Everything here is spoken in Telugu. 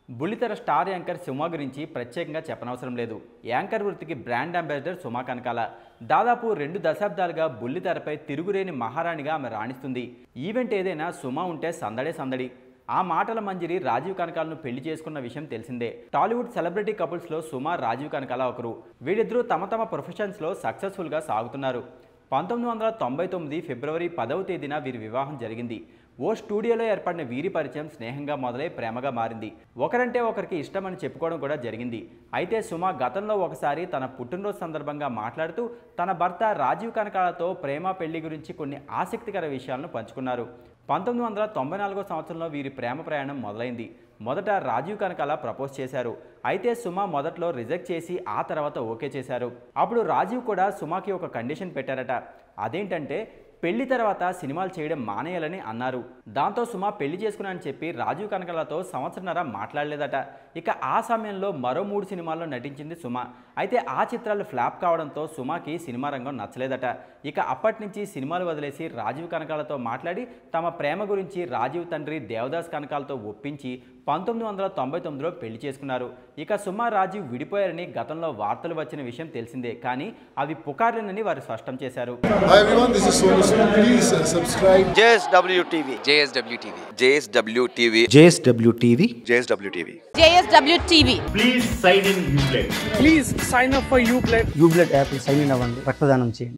బుల్లితెర స్టార్ యాంకర్ సుమా గురించి ప్రత్యేకంగా చెప్పనవసరం లేదు యాంకర్ వృత్తికి బ్రాండ్ అంబాసిడర్ సుమా కనకాల దాదాపు రెండు దశాబ్దాలుగా బుల్లితెరపై తిరుగులేని మహారాణిగా ఆమె రాణిస్తుంది ఈవెంట్ ఏదైనా సుమా ఉంటే సందడే సందడి ఆ మాటల మంజిరి రాజీవ్ కనకాలను పెళ్లి చేసుకున్న విషయం తెలిసిందే టాలీవుడ్ సెలబ్రిటీ కపుల్స్ లో సుమా రాజీవ్ కనకాల ఒకరు వీరిద్దరూ తమ తమ ప్రొఫెషన్స్ లో సక్సెస్ఫుల్ గా సాగుతున్నారు పంతొమ్మిది వందల తొంభై తొమ్మిది ఫిబ్రవరి పదవ తేదీన వీరి వివాహం జరిగింది ఓ స్టూడియోలో ఏర్పడిన వీరి పరిచయం స్నేహంగా మొదలై ప్రేమగా మారింది ఒకరంటే ఒకరికి ఇష్టమని చెప్పుకోవడం కూడా జరిగింది అయితే సుమ గతంలో ఒకసారి తన పుట్టినరోజు సందర్భంగా మాట్లాడుతూ తన భర్త రాజీవ్ కనకాలతో ప్రేమ పెళ్లి గురించి కొన్ని ఆసక్తికర విషయాలను పంచుకున్నారు పంతొమ్మిది వందల తొంభై నాలుగో సంవత్సరంలో వీరి ప్రేమ ప్రయాణం మొదలైంది మొదట రాజీవ్ కనకాల ప్రపోజ్ చేశారు అయితే సుమ మొదట్లో రిజెక్ట్ చేసి ఆ తర్వాత ఓకే చేశారు అప్పుడు రాజీవ్ కూడా సుమాకి ఒక కండిషన్ పెట్టారట అదేంటంటే పెళ్లి తర్వాత సినిమాలు చేయడం మానేయాలని అన్నారు దాంతో సుమ పెళ్లి చేసుకున్నానని చెప్పి రాజీవ్ కనకాలతో సంవత్సరన్నర మాట్లాడలేదట ఇక ఆ సమయంలో మరో మూడు సినిమాల్లో నటించింది సుమ అయితే ఆ చిత్రాలు ఫ్లాప్ కావడంతో సుమకి సినిమా రంగం నచ్చలేదట ఇక అప్పటి నుంచి సినిమాలు వదిలేసి రాజీవ్ కనకాలతో మాట్లాడి తమ ప్రేమ గురించి రాజీవ్ తండ్రి దేవదాస్ కనకాలతో ఒప్పించి పంతొమ్మిది వందల తొంభై తొమ్మిదిలో పెళ్లి చేసుకున్నారు ఇక సుమ రాజీవ్ విడిపోయారని గతంలో వార్తలు వచ్చిన విషయం తెలిసిందే కానీ అవి పుకార్లేనని వారు స్పష్టం చేశారు Hi everyone, this is Sonu Sood. Please uh, subscribe. JSW TV. JSW TV. JSW TV. JSW TV. JSW TV. JSW TV. Please sign in Uplay. Uplay app sign in అవ్వండి రక్తదానం చేయండి